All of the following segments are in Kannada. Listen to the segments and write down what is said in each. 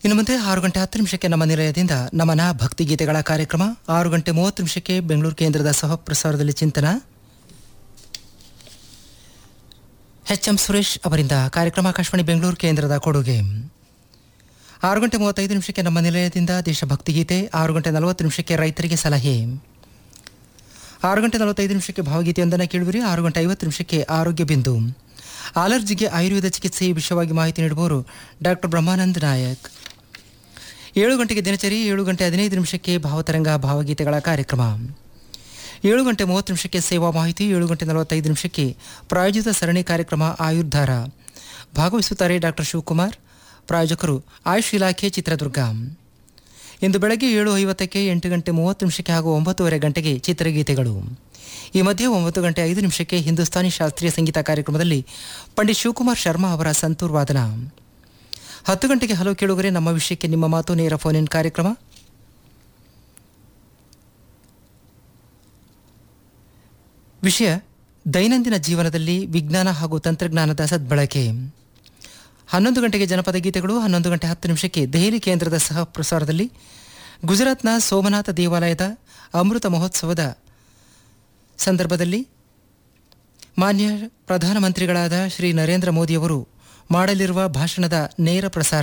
ಇನ್ನು ಮುಂದೆ ಆರು ಗಂಟೆ ಹತ್ತು ನಿಮಿಷಕ್ಕೆ ನಮ್ಮ ನಿಲಯದಿಂದ ನಮನ ಭಕ್ತಿಗೀತೆಗಳ ಕಾರ್ಯಕ್ರಮ ಆರು ಗಂಟೆ ಮೂವತ್ತು ನಿಮಿಷಕ್ಕೆ ಬೆಂಗಳೂರು ಕೇಂದ್ರದ ಸಹ ಪ್ರಸಾರದಲ್ಲಿ ಚಿಂತನ ಎಚ್ ಎಂ ಸುರೇಶ್ ಅವರಿಂದ ಕಾರ್ಯಕ್ರಮ ಆಕಾಶವಾಣಿ ಬೆಂಗಳೂರು ಕೇಂದ್ರದ ಕೊಡುಗೆ ಆರು ಗಂಟೆ ಮೂವತ್ತೈದು ನಿಮಿಷಕ್ಕೆ ನಮ್ಮ ನಿಲಯದಿಂದ ದೇಶಭಕ್ತಿ ಗೀತೆ ಆರು ಗಂಟೆ ನಲವತ್ತು ನಿಮಿಷಕ್ಕೆ ರೈತರಿಗೆ ಸಲಹೆ ಆರು ಗಂಟೆ ನಲವತ್ತೈದು ನಿಮಿಷಕ್ಕೆ ಭಾವಗೀತೆಯೊಂದನ್ನು ಕೇಳುವಿರಿ ಆರು ಗಂಟೆ ಐವತ್ತು ನಿಮಿಷಕ್ಕೆ ಆರೋಗ್ಯ ಬಿಂದು ಅಲರ್ಜಿಗೆ ಆಯುರ್ವೇದ ಚಿಕಿತ್ಸೆ ಈ ವಿಷಯವಾಗಿ ಮಾಹಿತಿ ನೀಡುವವರು ಡಾಕ್ಟರ್ ಬ್ರಹ್ಮಾನಂದ್ ನಾಯಕ್ ಏಳು ಗಂಟೆಗೆ ದಿನಚರಿ ಏಳು ಗಂಟೆ ಹದಿನೈದು ನಿಮಿಷಕ್ಕೆ ಭಾವತರಂಗ ಭಾವಗೀತೆಗಳ ಕಾರ್ಯಕ್ರಮ ಏಳು ಗಂಟೆ ಮೂವತ್ತು ನಿಮಿಷಕ್ಕೆ ಸೇವಾ ಮಾಹಿತಿ ಏಳು ಗಂಟೆ ನಲವತ್ತೈದು ನಿಮಿಷಕ್ಕೆ ಪ್ರಾಯೋಜಿತ ಸರಣಿ ಕಾರ್ಯಕ್ರಮ ಆಯುರ್ಧಾರ ಭಾಗವಹಿಸುತ್ತಾರೆ ಡಾಕ್ಟರ್ ಶಿವಕುಮಾರ್ ಪ್ರಾಯೋಜಕರು ಆಯುಷ್ ಇಲಾಖೆ ಚಿತ್ರದುರ್ಗ ಇಂದು ಬೆಳಗ್ಗೆ ಏಳು ಐವತ್ತಕ್ಕೆ ಎಂಟು ಗಂಟೆ ಮೂವತ್ತು ನಿಮಿಷಕ್ಕೆ ಹಾಗೂ ಒಂಬತ್ತುವರೆ ಗಂಟೆಗೆ ಚಿತ್ರಗೀತೆಗಳು ಈ ಮಧ್ಯೆ ಒಂಬತ್ತು ಗಂಟೆ ಐದು ನಿಮಿಷಕ್ಕೆ ಹಿಂದೂಸ್ತಾನಿ ಶಾಸ್ತ್ರೀಯ ಸಂಗೀತ ಕಾರ್ಯಕ್ರಮದಲ್ಲಿ ಪಂಡಿತ್ ಶಿವಕುಮಾರ್ ಶರ್ಮಾ ಅವರ ಸಂತೂರ್ ವಾದನ ಹತ್ತು ಗಂಟೆಗೆ ಹಲವು ಕೇಳುಗರೆ ನಮ್ಮ ವಿಷಯಕ್ಕೆ ನಿಮ್ಮ ಮಾತು ನೇರ ಫೋನ್ ಇನ್ ಕಾರ್ಯಕ್ರಮ ವಿಷಯ ದೈನಂದಿನ ಜೀವನದಲ್ಲಿ ವಿಜ್ಞಾನ ಹಾಗೂ ತಂತ್ರಜ್ಞಾನದ ಸದ್ಬಳಕೆ ಹನ್ನೊಂದು ಗಂಟೆಗೆ ಜನಪದ ಗೀತೆಗಳು ಹನ್ನೊಂದು ಗಂಟೆ ಹತ್ತು ನಿಮಿಷಕ್ಕೆ ದೆಹಲಿ ಕೇಂದ್ರದ ಸಹ ಪ್ರಸಾರದಲ್ಲಿ ಗುಜರಾತ್ನ ಸೋಮನಾಥ ದೇವಾಲಯದ ಅಮೃತ ಮಹೋತ್ಸವದ ಸಂದರ್ಭದಲ್ಲಿ ಮಾನ್ಯ ಪ್ರಧಾನಮಂತ್ರಿಗಳಾದ ಶ್ರೀ ನರೇಂದ್ರ ಮೋದಿಯವರು ಮಾಡಲಿರುವ ಭಾಷಣದ ನೇರ ಪ್ರಸಾರ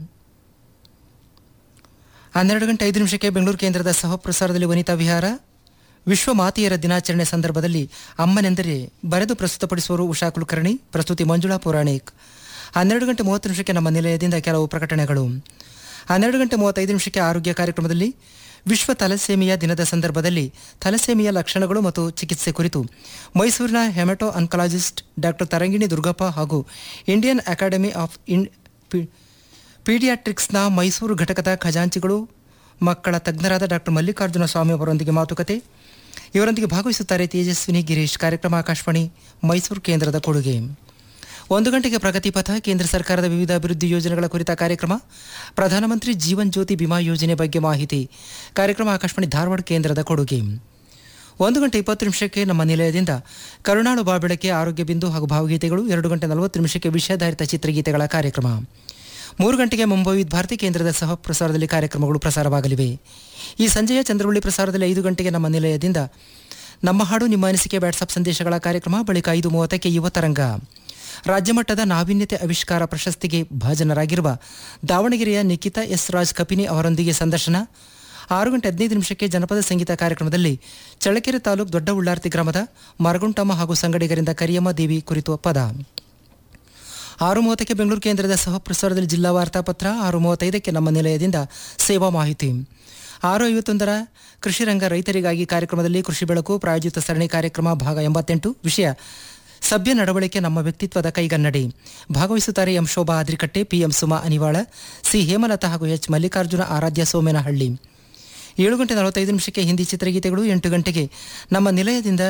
ಹನ್ನೆರಡು ಗಂಟೆ ಐದು ನಿಮಿಷಕ್ಕೆ ಬೆಂಗಳೂರು ಕೇಂದ್ರದ ಸಹ ಪ್ರಸಾರದಲ್ಲಿ ವನಿತಾ ವಿಹಾರ ವಿಶ್ವ ಮಾತೆಯರ ದಿನಾಚರಣೆ ಸಂದರ್ಭದಲ್ಲಿ ಅಮ್ಮನೆಂದರೆ ಬರೆದು ಪ್ರಸ್ತುತಪಡಿಸುವರು ಉಷಾ ಕುಲಕರ್ಣಿ ಪ್ರಸ್ತುತಿ ಮಂಜುಳಾ ಪುರಾಣಿಕ್ ಹನ್ನೆರಡು ಗಂಟೆ ಮೂವತ್ತು ನಿಮಿಷಕ್ಕೆ ನಮ್ಮ ನಿಲಯದಿಂದ ಕೆಲವು ಪ್ರಕಟಣೆಗಳು ಹನ್ನೆರಡು ಗಂಟೆ ಮೂವತ್ತೈದು ನಿಮಿಷಕ್ಕೆ ಆರೋಗ್ಯ ಕಾರ್ಯಕ್ರಮದಲ್ಲಿ ವಿಶ್ವ ಥಲಸೇಮಿಯಾ ದಿನದ ಸಂದರ್ಭದಲ್ಲಿ ಥಲಸೇಮಿಯಾ ಲಕ್ಷಣಗಳು ಮತ್ತು ಚಿಕಿತ್ಸೆ ಕುರಿತು ಮೈಸೂರಿನ hemato oncologist doctor Tarangini Durgappa ಹಾಗೂ ಇಂಡಿಯನ್ ಅಕಾಡೆಮಿ ಆಫ್ ಇನ್ ಪಿ- ಪೀಡಿಯಾಟ್ರಿಕ್ಸ್ನ ಮೈಸೂರು ಘಟಕದ ಖಜಾಂಚಿಗಳು ಮಕ್ಕಳ ತಜ್ಞರಾದ ಡಾಕ್ಟರ್ ಮಲ್ಲಿಕಾರ್ಜುನ ಸ್ವಾಮಿ ಅವರೊಂದಿಗೆ ಮಾತುಕತೆ ಇವರೊಂದಿಗೆ ಭಾಗವಹಿಸುತ್ತಾರೆ ತೇಜಸ್ವಿನಿ ಗಿರೀಶ್ ಕಾರ್ಯಕ್ರಮ ಆಕಾಶವಾಣಿ ಮೈಸೂರು ಕೇಂದ್ರದ ಕೊಡುಗೆ ಒಂದು ಗಂಟೆಗೆ ಪ್ರಗತಿ ಪಥ ಕೇಂದ್ರ ಸರ್ಕಾರದ ವಿವಿಧ ಅಭಿವೃದ್ಧಿ ಯೋಜನೆಗಳ ಕುರಿತ ಕಾರ್ಯಕ್ರಮ ಪ್ರಧಾನಮಂತ್ರಿ ಜೀವನ್ ಜ್ಯೋತಿ ಬಿಮಾ ಯೋಜನೆ ಬಗ್ಗೆ ಮಾಹಿತಿ ಕಾರ್ಯಕ್ರಮ ಆಕಾಶವಾಣಿ ಧಾರವಾಡ ಕೇಂದ್ರದ ಕೊಡುಗೆ ಒಂದು ಗಂಟೆ ಇಪ್ಪತ್ತು ನಿಮಿಷಕ್ಕೆ ನಮ್ಮ ನಿಲಯದಿಂದ ಕರುಣಾಳು ಬಾಬೆಳಕೆ ಆರೋಗ್ಯ ಬಿಂದು ಹಾಗೂ ಭಾವಗೀತೆಗಳು ಎರಡು ಗಂಟೆ ನಲವತ್ತು ನಿಮಿಷಕ್ಕೆ ವಿಷಯಾಧಾರಿತ ಚಿತ್ರಗೀತೆಗಳ ಕಾರ್ಯಕ್ರಮ ಮೂರು ಗಂಟೆಗೆ ಮುಂಬೈ ವಿದ್ ಭಾರತಿ ಕೇಂದ್ರದ ಸಹ ಪ್ರಸಾರದಲ್ಲಿ ಕಾರ್ಯಕ್ರಮಗಳು ಪ್ರಸಾರವಾಗಲಿವೆ ಈ ಸಂಜೆಯ ಚಂದ್ರವಳ್ಳಿ ಪ್ರಸಾರದಲ್ಲಿ ಐದು ಗಂಟೆಗೆ ನಮ್ಮ ನಿಲಯದಿಂದ ನಮ್ಮ ಹಾಡು ನಿಮ್ಮ ಅನಿಸಿಕೆ ವಾಟ್ಸಪ್ ಸಂದೇಶಗಳ ಕಾರ್ಯಕ್ರಮ ಬಳಿಕ ಐದು ಮೂವತ್ತಕ್ಕೆ ಯುವ ತರಂಗ ರಾಜ್ಯಮಟ್ಟದ ನಾವೀನ್ಯತೆ ಆವಿಷ್ಕಾರ ಪ್ರಶಸ್ತಿಗೆ ಭಾಜನರಾಗಿರುವ ದಾವಣಗೆರೆಯ ನಿಖಿತಾ ಎಸ್ ರಾಜ್ ಕಪಿನಿ ಅವರೊಂದಿಗೆ ಸಂದರ್ಶನ ಆರು ಗಂಟೆ ಹದಿನೈದು ನಿಮಿಷಕ್ಕೆ ಜನಪದ ಸಂಗೀತ ಕಾರ್ಯಕ್ರಮದಲ್ಲಿ ಚಳ್ಳಕೆರೆ ತಾಲೂಕು ದೊಡ್ಡ ಉಳ್ಳಾರ್ತಿ ಗ್ರಾಮದ ಮರಗುಂಟಮ್ಮ ಹಾಗೂ ಸಂಗಡಿಗರಿಂದ ಕರಿಯಮ್ಮ ದೇವಿ ಕುರಿತು ಪದ ಆರು ಮೂವತ್ತಕ್ಕೆ ಬೆಂಗಳೂರು ಕೇಂದ್ರದ ಸಹ ಪ್ರಸಾರದಲ್ಲಿ ಜಿಲ್ಲಾ ವಾರ್ತಾಪತ್ರ ಆರು ಮೂವತ್ತೈದಕ್ಕೆ ನಮ್ಮ ನಿಲಯದಿಂದ ಸೇವಾ ಮಾಹಿತಿ ಆರು ಐವತ್ತೊಂದರ ಕೃಷಿ ರಂಗ ರೈತರಿಗಾಗಿ ಕಾರ್ಯಕ್ರಮದಲ್ಲಿ ಕೃಷಿ ಬೆಳಕು ಪ್ರಾಯೋಜಿತ ಸರಣಿ ಕಾರ್ಯಕ್ರಮ ಭಾಗ ಎಂಬತ್ತೆಂಟು ವಿಷಯ ಸಭ್ಯ ನಡವಳಿಕೆ ನಮ್ಮ ವ್ಯಕ್ತಿತ್ವದ ಕೈಗನ್ನಡಿ ಭಾಗವಹಿಸುತ್ತಾರೆ M Shobha Adrikatte PM Suma Anivala C Hemalatha ಹಾಗೂ ಎಚ್ ಮಲ್ಲಿಕಾರ್ಜುನ ಆರಾಧ್ಯ ಸೋಮೇನಹಳ್ಳಿ ಏಳು ಗಂಟೆ ನಲವತ್ತೈದು ನಿಮಿಷಕ್ಕೆ ಹಿಂದಿ ಚಿತ್ರಗೀತೆಗಳು ಎಂಟು ಗಂಟೆಗೆ ನಮ್ಮ ನಿಲಯದಿಂದ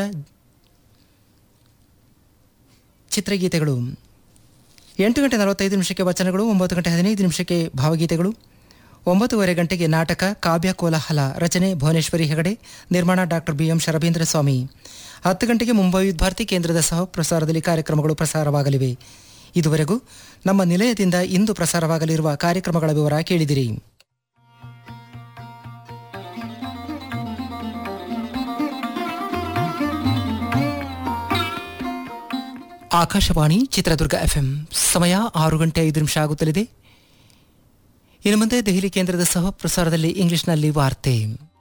ಚಿತ್ರಗೀತೆಗಳು ಎಂಟು ಗಂಟೆ ನಲವತ್ತೈದು ನಿಮಿಷಕ್ಕೆ ವಚನಗಳು ಒಂಬತ್ತು ಗಂಟೆ ಹದಿನೈದು ನಿಮಿಷಕ್ಕೆ ಭಾವಗೀತೆಗಳು ಒಂಬತ್ತುವರೆ ಗಂಟೆಗೆ ನಾಟಕ ಕಾವ್ಯ ಕೋಲಾಹಲ ರಚನೆ ಭುವನೇಶ್ವರಿ ಹೆಗಡೆ ನಿರ್ಮಾಣ doctor B M Sharabendra Swamy ಹತ್ತು ಗಂಟೆಗೆ ಮುಂಬೈ ವಿದ್ ಭಾರತಿ ಕೇಂದ್ರದ ಸಹ ಪ್ರಸಾರದಲ್ಲಿ ಕಾರ್ಯಕ್ರಮಗಳು ಪ್ರಸಾರವಾಗಲಿವೆ ಇದುವರೆಗೂ ನಮ್ಮ ನಿಲಯದಿಂದ ಇಂದು ಪ್ರಸಾರವಾಗಲಿರುವ ಕಾರ್ಯಕ್ರಮಗಳ ವಿವರ ಕೇಳಿದಿರಿ ಆಕಾಶವಾಣಿ ಚಿತ್ರದುರ್ಗ ಎಫ್ಎಂ ಸಮಯ ಆರು ಗಂಟೆ ಐದು ನಿಮಿಷ ಆಗುತ್ತಲಿದೆ ಇನ್ನು ಮುಂದೆ ದೆಹಲಿ ಕೇಂದ್ರದ ಸಹ ಪ್ರಸಾರದಲ್ಲಿ ಇಂಗ್ಲಿಷ್ನಲ್ಲಿ ವಾರ್ತೆ